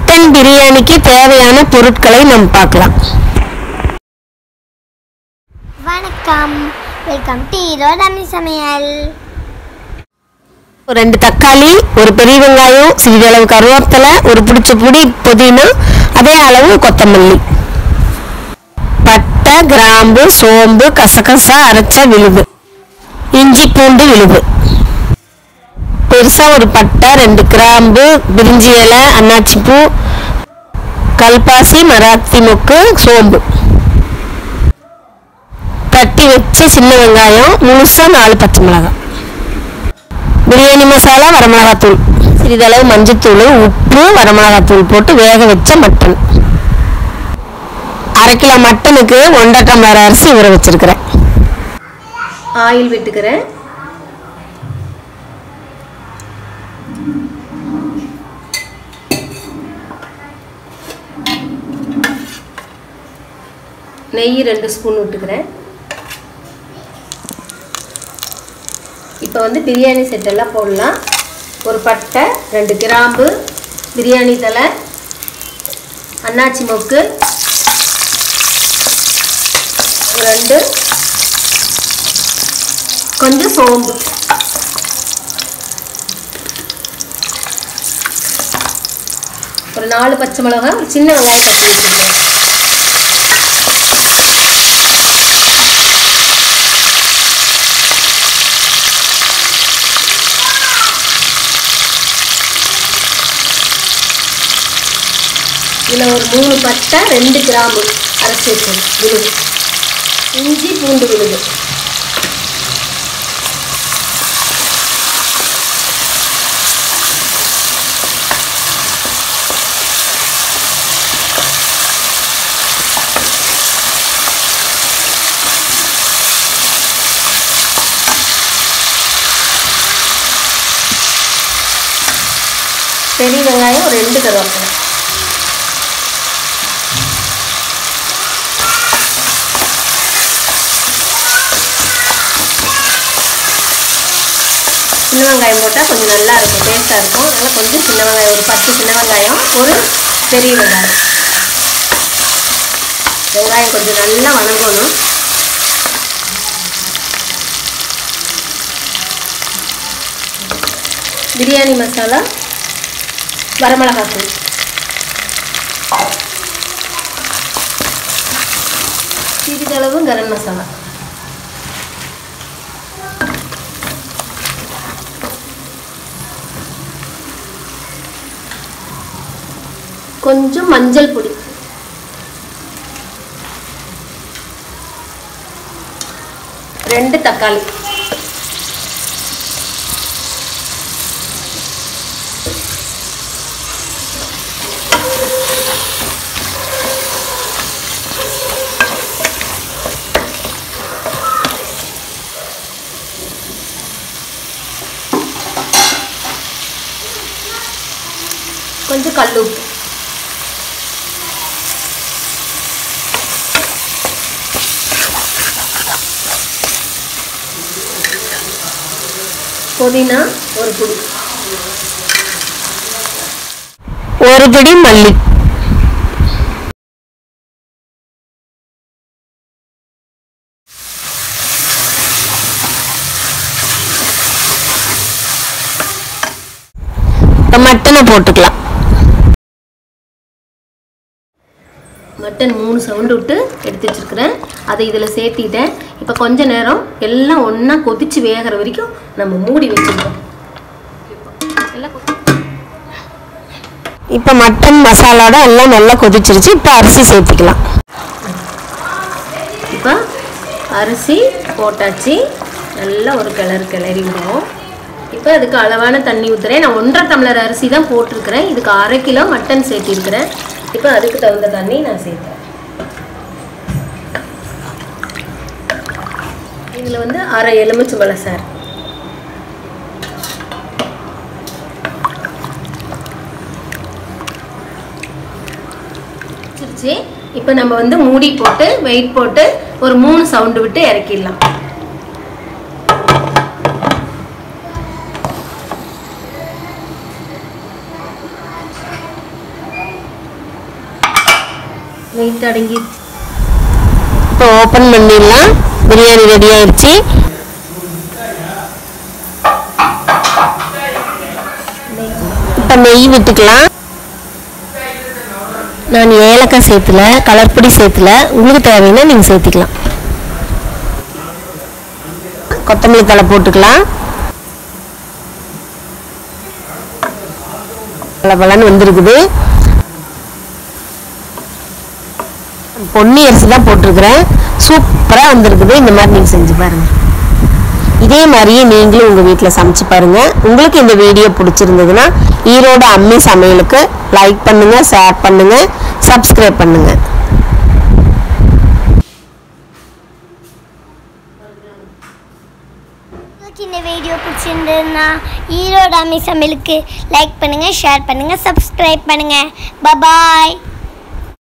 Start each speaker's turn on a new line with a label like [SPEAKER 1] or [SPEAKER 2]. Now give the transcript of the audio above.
[SPEAKER 1] mutton பிரியாணிக்கு தேவையான பொருட்களை நம்ம பார்க்கலாம்
[SPEAKER 2] வணக்கம் வெல்கம் டு ஈரோடாமி சமையல்
[SPEAKER 1] ஒரு ரெண்டு தக்காளி ஒரு பெரிய வெங்காயம் சிறிதளவு கருவேப்பிலை ஒரு பிடிச்ச புடி புதினா அதே அளவு கொத்தமல்லி பட்டை கிராம்பு சோம்பு கசகசா அரைச்ச விழுது இஞ்சி பூண்டு விழுது பெருசா ஒரு பட்டை ரெண்டு கிராம்பு பிரிஞ்சி இலை அன்னாச்சி பூ கல்பாசி மராத்தி மொக்கு சோம்பு தட்டி வச்ச சின்ன வெங்காயம் முழுசா நாலு பச்சை மிளகாய் பிரியாணி மசாலா வரமிளகாத்தூள் சிறிதளவு மஞ்சத்தூள் உப்பு வரமிளகாத்தூள் போட்டு வேக வச்ச மட்டன் அரை கிலோ மட்டனுக்கு ஒன்றரை டம்ளர் அரிசி ஊற வச்சிருக்கிறேன்
[SPEAKER 3] ஆயில் விட்டுக்கிறேன் நெய் ரெண்டு ஸ்பூன் விட்டுக்கிறேன் இப்போ வந்து பிரியாணி செட்டெல்லாம் போடலாம் ஒரு பட்டை ரெண்டு கிராம்பு பிரியாணி தலை அன்னாச்சி மொக்கு ரெண்டு கொஞ்சம் சோம்பு ஒரு நாலு பச்சை மிளகாய் ஒரு சின்ன வெங்காயம் தட்டி வச்சுக்கிறேன் இதில் ஒரு மூணு பட்டை ரெண்டு கிராம்பு அரைச்சி வச்சிருக்கேன் விழுது இஞ்சி பூண்டு விழுது பெரிய வெங்காயம் ஒரு ரெண்டு கருவேப்பிலை சின்ன வெங்காயம் போட்டால் கொஞ்சம் நல்லா இருக்கும் டேஸ்ட்டாக இருக்கும் அதனால் கொஞ்சம் சின்ன வெங்காயம் ஒரு பத்து சின்ன வெங்காயம் ஒரு பெரிய வெங்காயம் வெங்காயம் கொஞ்சம் நல்லா வணங்கணும் பிரியாணி மசாலா வரமிளகாத்தூள் சிறிதளவு கரம் மசாலா கொஞ்சம் மஞ்சள் பொடி ரெண்டு தக்காளி கொஞ்சம் கல் உப்பு புதினா ஒரு புடி
[SPEAKER 1] ஒரு பிடி மல்லி இப்ப மட்டனை போட்டுக்கலாம்
[SPEAKER 3] மட்டன் மூணு சவுண்டு விட்டு எடுத்து வச்சிருக்கிறேன் அதை இதில் சேர்த்திட்டேன் இப்போ கொஞ்ச நேரம் எல்லாம் ஒன்றா கொதிச்சு வேகிற வரைக்கும் நம்ம மூடி வச்சுருக்கோம் எல்லாம் கொதி-
[SPEAKER 1] இப்ப மட்டன் மசாலாட எல்லாம் நல்லா கொதிச்சிருச்சு இப்ப அரிசி சேர்த்துக்கலாம்
[SPEAKER 3] இப்போ அரிசி போட்டாச்சு நல்லா ஒரு கிளறு கிளறி விடுவோம் இப்போ அதுக்கு அளவான தண்ணி ஊற்றுறேன் நான் ஒன்றரை டம்ளர் அரிசி தான் போட்டிருக்கிறேன் இதுக்கு அரை கிலோ மட்டன் சேர்த்திருக்கிறேன் இப்போ அதுக்கு தகுந்த தண்ணி நான் சேர்த்தேன் இதில் வந்து அரை எலுமிச்சம்பழம் சார் வச்சிருச்சு இப்போ நம்ம வந்து மூடி போட்டு வெயிட் போட்டு ஒரு மூணு சவுண்டு விட்டு இறக்கிடலாம் வெயிட் அடங்கி
[SPEAKER 1] இப்போ ஓப்பன் பண்ணிடலாம் பிரியாணி ரெடி ஆயிடுச்சு இப்போ நெய் விட்டுக்கலாம் நான் ஏலக்காய் சேர்த்துல கலர் பொடி சேர்த்துல உங்களுக்கு தேவைன்னா நீங்கள் சேர்த்துக்கலாம் கொத்தமல்லி தழை போட்டுக்கலாம் பலன்னு வந்திருக்குது பொன்னி அரிசி தான் போட்டிருக்கிறேன் சூப்பராக வந்திருக்குது இந்த மாதிரி நீங்கள் செஞ்சு பாருங்கள் இதே மாதிரியே நீங்களும் உங்கள் வீட்டில் சமைச்சு பாருங்கள் உங்களுக்கு இந்த வீடியோ பிடிச்சிருந்ததுன்னா ஈரோடு அம்மி சமையலுக்கு லைக் பண்ணுங்கள் ஷேர் பண்ணுங்கள் சப்ஸ்கிரைப் பண்ணுங்கள்
[SPEAKER 2] உங்களுக்கு இந்த வீடியோ பிடிச்சிருந்ததுன்னா ஈரோடு அம்மி சமையலுக்கு லைக் பண்ணுங்கள் ஷேர் பண்ணுங்கள் சப்ஸ்கிரைப் பண்ணுங்கள் பபாய்